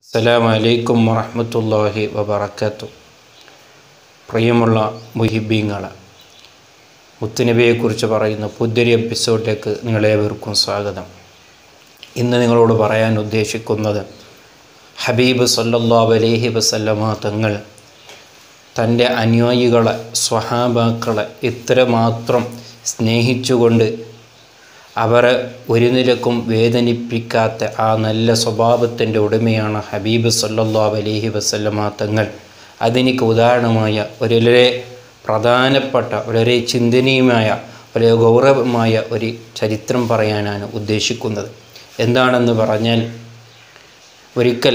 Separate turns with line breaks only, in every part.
അസ്സലാമു അലൈക്കും വറഹ്മത്തുള്ളാഹി വബറകാത്തു പ്രിയമുള്ള മുഹിബീങ്ങളെ മുത്തുനബിയെക്കുറിച്ച് പറയുന്ന പുതിയൊരു എപ്പിസോഡിലേക്ക് നിങ്ങളേവർക്കും സ്വാഗതം ഇന്ന് നിങ്ങളോട് പറയാൻ ഉദ്ദേശിക്കുന്നത് ഹബീബ് സല്ലല്ലാഹു അലൈഹി വസല്ലമ തങ്ങൾ തൻ്റെ അനുയായികളെ സ്വഹാബാക്കളെ ഇത്രമാത്രം സ്നേഹിച്ചുകൊണ്ട് അവരെ ഒരു നിലക്കും വേദനിപ്പിക്കാത്ത ആ നല്ല സ്വഭാവത്തിൻ്റെ ഉടമയാണ് ഹബീബ് സല്ലല്ലാഹു അലൈഹി വസല്ലമ തങ്ങൾ അതെനിക്ക് ഉദാഹരണമായ ഒരു വളരെ പ്രധാനപ്പെട്ട വളരെ ചിന്തനീയമായ വളരെ ഗൗരവമായ ഒരു ചരിത്രം പറയാനാണ് ഉദ്ദേശിക്കുന്നത് എന്താണെന്ന് പറഞ്ഞാൽ ഒരിക്കൽ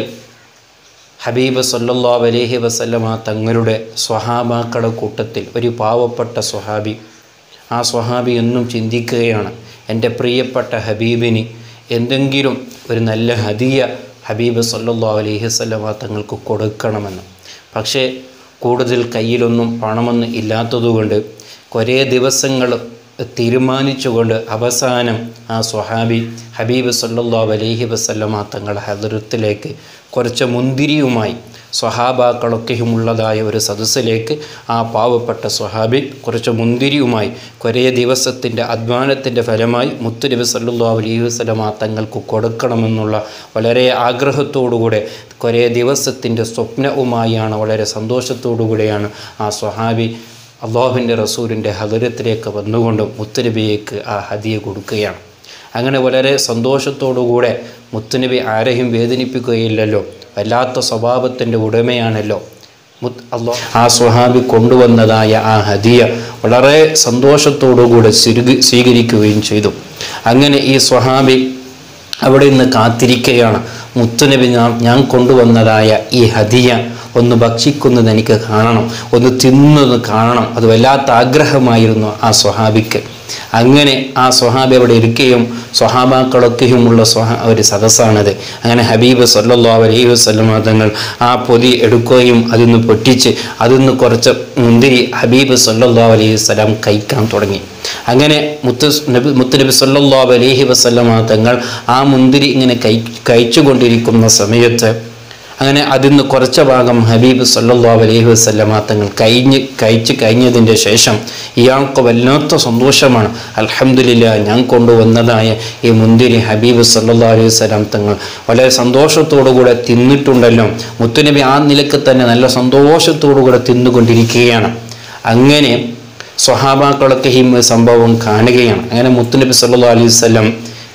ഹബീബ് സല്ലല്ലാഹു അലൈഹി വസല്ലമ തങ്ങളുടെ സ്വഹാബാക്കളുടെ കൂട്ടത്തിൽ ഒരു പാവപ്പെട്ട സ്വഹാബി ആ സ്വഹാബി എന്നും ചിന്തിക്കുകയാണ് എൻ്റെ പ്രിയപ്പെട്ട ഹബീബിന് എന്തെങ്കിലും ഒരു നല്ല ഹദിയ ഹബീബ് സല്ലല്ലാഹു അലൈഹി വസല്ലമ തങ്ങൾക്ക് കൊടുക്കണമെന്ന് പക്ഷേ കൂടുതൽ കയ്യിലൊന്നും പണമൊന്നും ഇല്ലാത്തതുകൊണ്ട് കുറേ ദിവസങ്ങൾ തീരുമാനിച്ചുകൊണ്ട് അവസാനം ആ സ്വഹാബി ഹബീബ് സല്ലല്ലാഹു അലൈഹി വസല്ലമ തങ്ങളുടെ ഹദറത്തിലേക്ക് കുറച്ച് മുന്തിരിയുമായി സ്വഹാബാക്കളൊക്കെയും ഉള്ളതായ ഒരു സദസ്സിലേക്ക് ആ പാവപ്പെട്ട സ്വഹാബി കുറച്ച് മുന്തിരിയുമായി കുറേ ദിവസത്തിൻ്റെ അധ്വാനത്തിൻ്റെ ഫലമായി മുത്തുനബി സല്ലല്ലാഹു അലൈഹി വസല്ലമ തങ്ങൾക്ക് കൊടുക്കണമെന്നുള്ള വളരെ ആഗ്രഹത്തോടുകൂടെ കുറേ ദിവസത്തിൻ്റെ സ്വപ്നവുമായാണ് വളരെ സന്തോഷത്തോടുകൂടെയാണ് ആ സ്വഹാബി അള്ളാഹുവിൻ്റെ റസൂലിൻ്റെ ഹദരത്തിലേക്ക് വന്നുകൊണ്ട് മുത്തുനബിയേക്ക് ആ ഹദിയ കൊടുക്കുകയാണ് അങ്ങനെ വളരെ സന്തോഷത്തോടുകൂടെ മുത്തുനബി ആരെയും വേദനിപ്പിക്കുകയില്ലല്ലോ വല്ലാത്ത സ്വഭാവത്തിൻ്റെ ഉടമയാണല്ലോ മുത്ത് അള്ളാഹ് ആ സ്വഹാബി കൊണ്ടുവന്നതായ ആ ഹദിയ വളരെ സന്തോഷത്തോടുകൂടെ സ്വീകി സ്വീകരിക്കുകയും ചെയ്തു അങ്ങനെ ഈ സ്വഹാബി അവിടെ നിന്ന് കാത്തിരിക്കുകയാണ് മുത്തുനബി ഞാൻ ഞാൻ കൊണ്ടുവന്നതായ ഈ ഹദിയ ഒന്ന് ഭക്ഷിക്കുന്നത് എനിക്ക് കാണണം ഒന്ന് തിന്നത് കാണണം അത് വല്ലാത്ത ആഗ്രഹമായിരുന്നു ആ സ്വഹാബിക്ക് അങ്ങനെ ആ സ്വഹാബി അവിടെ ഇരിക്കുകയും സ്വഹാബാക്കളൊക്കെയും ഉള്ള സ്വഹ ഒരു സദസ്സാണത് അങ്ങനെ ഹബീബ് സല്ലല്ലാഹു അലൈഹി വസല്ലമ തങ്ങൾ ആ പൊതി എടുക്കുകയും അതിൽ നിന്ന് പൊട്ടിച്ച് അതിൽ നിന്ന് കുറച്ച് മുന്തിരി ഹബീബ് സല്ലല്ലാഹു അലൈഹി വസല്ലം കഴിക്കാൻ തുടങ്ങി അങ്ങനെ മുത്ത് നബി മുത്തുനബി സല്ലല്ലാഹു അലൈഹി വസല്ലമ തങ്ങൾ ആ മുന്തിരി ഇങ്ങനെ കഴി കഴിച്ചുകൊണ്ടിരിക്കുന്ന സമയത്ത് അങ്ങനെ അതിൽ നിന്ന് കുറച്ച ഭാഗം ഹബീബ് സല്ലല്ലാഹു അലൈഹി വസല്ലമ തങ്ങൾ കഴിഞ്ഞ് കഴിച്ച് കഴിഞ്ഞതിൻ്റെ ശേഷം ഇയാൾക്ക് വല്ലാത്ത സന്തോഷമാണ് അൽഹംദുലില്ല ഞാൻ കൊണ്ടുവന്നതായ ഈ മുന്തിരി ഹബീബ് സല്ലല്ലാഹു അലൈഹി വസല്ലം തങ്ങൾ വളരെ സന്തോഷത്തോടുകൂടെ തിന്നിട്ടുണ്ടല്ലോ മുത്തുനബി ആ നിലക്ക് തന്നെ നല്ല സന്തോഷത്തോടുകൂടെ തിന്നുകൊണ്ടിരിക്കുകയാണ് അങ്ങനെ സ്വഹാബാക്കളൊക്കെ ഈ സംഭവം കാണുകയാണ് അങ്ങനെ മുത്തുനബി സല്ലല്ലാഹു അലൈഹി വസല്ലം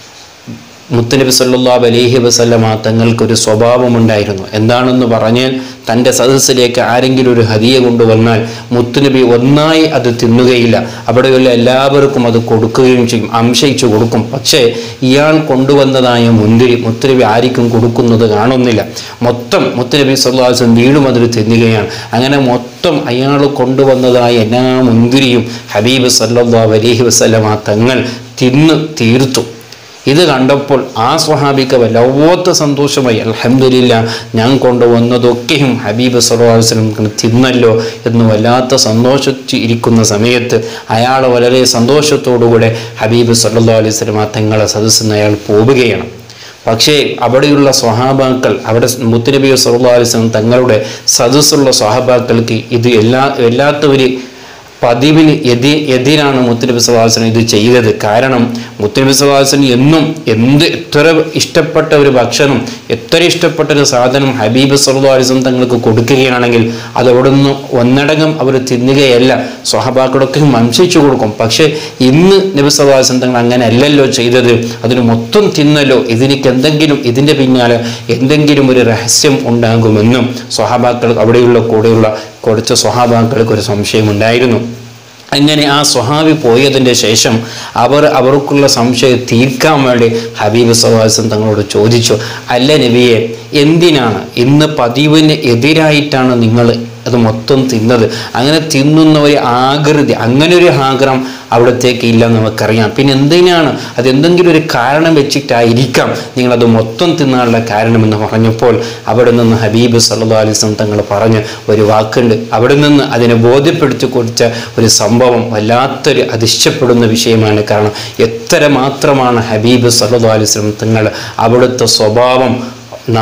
മുത്തനബി സല്ലല്ലാഹു അലൈഹി വസല്ലമ തങ്ങൾക്കൊരു സ്വഭാവമുണ്ടായിരുന്നു എന്താണെന്ന് പറഞ്ഞാൽ തൻ്റെ സദസ്സിലേക്ക് ആരെങ്കിലും ഒരു ഹദിയ കൊണ്ടുവന്നാൽ മുത്തുനബി ഒന്നായി അത് തിന്നുകയില്ല അവിടെയുള്ള എല്ലാവർക്കും അത് കൊടുക്കുകയും ചെയ്യും അംശയിച്ചു കൊടുക്കും പക്ഷേ ഇയാൾ കൊണ്ടുവന്നതായ മുന്തിരി മുത്തുനബി ആർക്കും കൊടുക്കുന്നത് കാണുന്നില്ല മൊത്തം മുത്തുനബി സല്ലല്ലാഹു അലൈഹി വസല്ലം വീണ്ടും അതിൽ തിന്നുകയാണ് അങ്ങനെ മൊത്തം അയാൾ കൊണ്ടുവന്നതായ എല്ലാ മുന്തിരിയും ഹബീബ് സല്ലല്ലാഹു അലൈഹി വസല്ലമ തങ്ങൾ തിന്ന് തീർത്തു ഇത് കണ്ടപ്പോൾ ആ സ്വഹാബിക്ക് വല്ലാത്ത സന്തോഷമായി അലഹമില്ല ഞാൻ കൊണ്ടുവന്നതൊക്കെയും ഹബീബ് സലഹുസ്ലം തിന്നല്ലോ എന്ന് വല്ലാത്ത സന്തോഷിച്ച് ഇരിക്കുന്ന സമയത്ത് അയാൾ വളരെ സന്തോഷത്തോടുകൂടെ ഹബീബ് സല്ലാ അലൈഹി സ്വലം തങ്ങളെ സദസ്സിൽ അയാൾ പോവുകയാണ് പക്ഷേ അവിടെയുള്ള സ്വഹാബാക്കൾ അവിടെ മുത്തുനബി സല്ലാ അലൈഹി സ്വലം തങ്ങളുടെ സദസ്സുള്ള സ്വഹാബാക്കൾക്ക് ഇത് എല്ലാ എല്ലാത്തവര് പതിവിന് എതി എതിരാണ് മുത്തുനബി സവാസൻ ഇത് ചെയ്തത് കാരണം മുത്തുനബി സവാസൻ എന്നും എന്ത് എത്ര ഇഷ്ടപ്പെട്ട ഒരു ഭക്ഷണം എത്ര ഇഷ്ടപ്പെട്ട ഒരു സാധനം ഹബീബ് സല്ലാസ്ലം തങ്ങൾക്ക് കൊടുക്കുകയാണെങ്കിൽ അത് അവിടെ നിന്ന് ഒന്നടങ്കം അവർ തിന്നുകയല്ല സ്വഹബാക്കളൊക്കെ വംശിച്ചു കൊടുക്കും പക്ഷേ ഇന്ന് നബി സവാസൻ തങ്ങൾ അങ്ങനെ അല്ലല്ലോ ചെയ്തത് അതിന് മൊത്തം തിന്നല്ലോ ഇതിനിക്ക് എന്തെങ്കിലും ഇതിൻ്റെ പിന്നാലെ എന്തെങ്കിലും ഒരു രഹസ്യം ഉണ്ടാകുമെന്നും സ്വഹാബാക്കൾ അവിടെയുള്ള കൂടെയുള്ള കുറച്ച് സ്വഹാബാക്കൾക്ക് ഒരു സംശയമുണ്ടായിരുന്നു അങ്ങനെ ആ സ്വഹാബി പോയതിൻ്റെ ശേഷം അവർ അവർക്കുള്ള സംശയം തീർക്കാൻ വേണ്ടി ഹബീബ് സവാസം തങ്ങളോട് ചോദിച്ചു അല്ല നബിയെ എന്തിനാണ് ഇന്ന് പതിവിന് എതിരായിട്ടാണ് നിങ്ങൾ അത് മൊത്തം തിന്നത് അങ്ങനെ തിന്നുന്ന ഒരു ആകൃതി അങ്ങനെ ഒരു ആഗ്രഹം അവിടത്തേക്ക് ഇല്ലെന്ന് നമുക്കറിയാം പിന്നെ എന്തിനാണ് അത് എന്തെങ്കിലും ഒരു കാരണം വെച്ചിട്ടായിരിക്കാം നിങ്ങളത് മൊത്തം തിന്നാനുള്ള കാരണമെന്ന് പറഞ്ഞപ്പോൾ അവിടെ നിന്ന് ഹബീബ് സല്ലാ അലിസ്ലം തങ്ങൾ പറഞ്ഞ് ഒരു വാക്കുണ്ട് അവിടെ നിന്ന് അതിനെ ബോധ്യപ്പെടുത്തി കൊടുത്ത ഒരു സംഭവം വല്ലാത്തൊരു അതിശയപ്പെടുന്ന വിഷയമാണ് കാരണം എത്ര മാത്രമാണ് ഹബീബ് സല്ലാ അലിസ്ലം തങ്ങൾ അവിടുത്തെ സ്വഭാവം നാം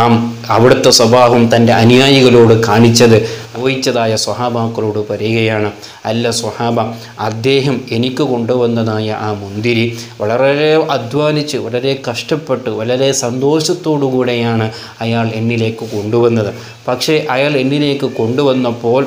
അവിടുത്തെ സ്വഭാവം തൻ്റെ അനുയായികളോട് കാണിച്ചത് ചോദിച്ചതായ സ്വഹാബാക്കളോട് പറയുകയാണ് അല്ല സ്വഹാബ അദ്ദേഹം എനിക്ക് കൊണ്ടുവന്നതായ ആ മുന്തിരി വളരെ അധ്വാനിച്ച് വളരെ കഷ്ടപ്പെട്ട് വളരെ സന്തോഷത്തോടു കൂടെയാണ് അയാൾ എന്നിലേക്ക് കൊണ്ടുവന്നത് പക്ഷേ അയാൾ എന്നിലേക്ക് കൊണ്ടുവന്നപ്പോൾ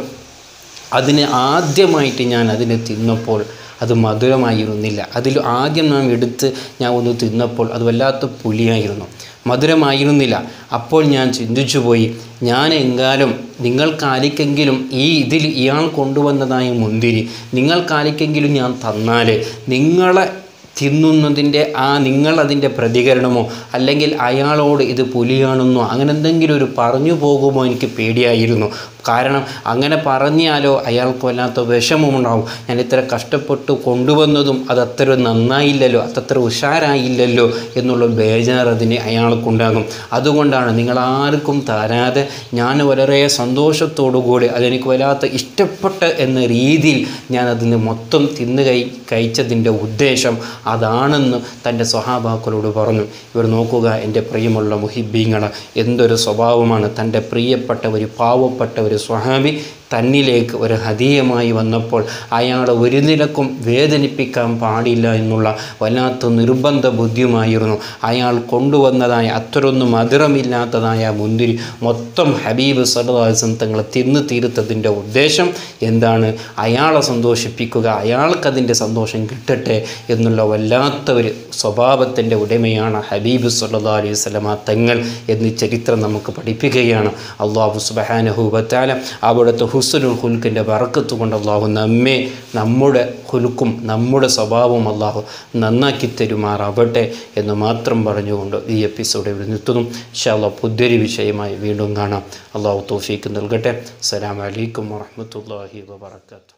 അതിന് ആദ്യമായിട്ട് ഞാൻ അതിനെ തിന്നപ്പോൾ അത് മധുരമായിരുന്നില്ല അതിൽ ആദ്യം നാം എടുത്ത് ഞാൻ ഒന്ന് തിന്നപ്പോൾ അത് വല്ലാത്ത പുലിയായിരുന്നു മധുരമായിരുന്നില്ല അപ്പോൾ ഞാൻ ചിന്തിച്ചു പോയി ഞാൻ എങ്കാലും നിങ്ങൾക്കാലിക്കെങ്കിലും ഈ ഇതിൽ ഇയാൾ കൊണ്ടുവന്നതായ മുന്തിരി നിങ്ങൾക്കാലിക്കെങ്കിലും ഞാൻ തന്നാൽ നിങ്ങളെ തിന്നുന്നതിൻ്റെ ആ നിങ്ങളതിൻ്റെ പ്രതികരണമോ അല്ലെങ്കിൽ അയാളോട് ഇത് പുലിയാണെന്നോ അങ്ങനെ എന്തെങ്കിലും ഒരു പറഞ്ഞു പോകുമോ എനിക്ക് പേടിയായിരുന്നു കാരണം അങ്ങനെ പറഞ്ഞാലോ അയാൾക്ക് വല്ലാത്ത വിഷമമുണ്ടാവും ഞാൻ ഇത്ര കഷ്ടപ്പെട്ട് കൊണ്ടുവന്നതും അത് അത്ര നന്നായില്ലല്ലോ അതത്ര ഉഷാരായില്ലല്ലോ എന്നുള്ള ബേജാർ അതിന് അയാൾക്കുണ്ടാകും അതുകൊണ്ടാണ് നിങ്ങൾ ആർക്കും തരാതെ ഞാൻ വളരെ സന്തോഷത്തോടു കൂടി അതെനിക്ക് വല്ലാത്ത ഇഷ്ടപ്പെട്ട എന്ന രീതിയിൽ ഞാൻ അതിന് മൊത്തം തിന്ന് കൈ കഴിച്ചതിൻ്റെ ഉദ്ദേശം അതാണെന്ന് തൻ്റെ സ്വഹാബാക്കളോട് പറഞ്ഞു ഇവർ നോക്കുക എൻ്റെ പ്രിയമുള്ള മുഹിബീങ്ങൾ എന്തൊരു സ്വഭാവമാണ് തൻ്റെ പ്രിയപ്പെട്ട ഒരു പാവപ്പെട്ട ഒരു സ്വഹാബി തന്നിലേക്ക് ഒരു ഹദീയമായി വന്നപ്പോൾ അയാളെ ഒരു നിലക്കും വേദനിപ്പിക്കാൻ പാടില്ല എന്നുള്ള വല്ലാത്ത നിർബന്ധ ബുദ്ധിയുമായിരുന്നു അയാൾ കൊണ്ടുവന്നതായ അത്രയൊന്നും മധുരമില്ലാത്തതായ മുന്തിരി മൊത്തം ഹബീബ് സലഹാസം തങ്ങളെ തിന്നു തീർത്തതിൻ്റെ ഉദ്ദേശം എന്താണ് അയാളെ സന്തോഷിപ്പിക്കുക അയാൾക്കതിൻ്റെ സന്തോഷം കിട്ടട്ടെ എന്നുള്ള വല്ലാത്ത ഒരു സ്വഭാവത്തിൻ്റെ ഉടമയാണ് ഹബീബ് സല്ലാ അലൈഹി സ്വലമ തങ്ങൾ എന്ന് ചരിത്രം നമുക്ക് പഠിപ്പിക്കുകയാണ് അള്ളാഹു സുബഹാനഹൂബത്താല അവിടുത്തെ ഹുസ്നുൽ ഹുൽക്കിൻ്റെ വറക്കത്ത് കൊണ്ട് അള്ളാഹു നമ്മെ നമ്മുടെ ഹുലുക്കും നമ്മുടെ സ്വഭാവവും അള്ളാഹു നന്നാക്കി തരുമാറാവട്ടെ എന്ന് മാത്രം പറഞ്ഞുകൊണ്ട് ഈ എപ്പിസോഡ് ഇവിടെ നിർത്തുന്നു ഇൻഷാല്ലാ പുതിയൊരു വിഷയമായി വീണ്ടും കാണാം അള്ളാഹു തോഫീക്ക് നൽകട്ടെ അസ്സലാമു അലൈക്കും വറഹ്മത്തുള്ളാഹി വബറകാതുഹു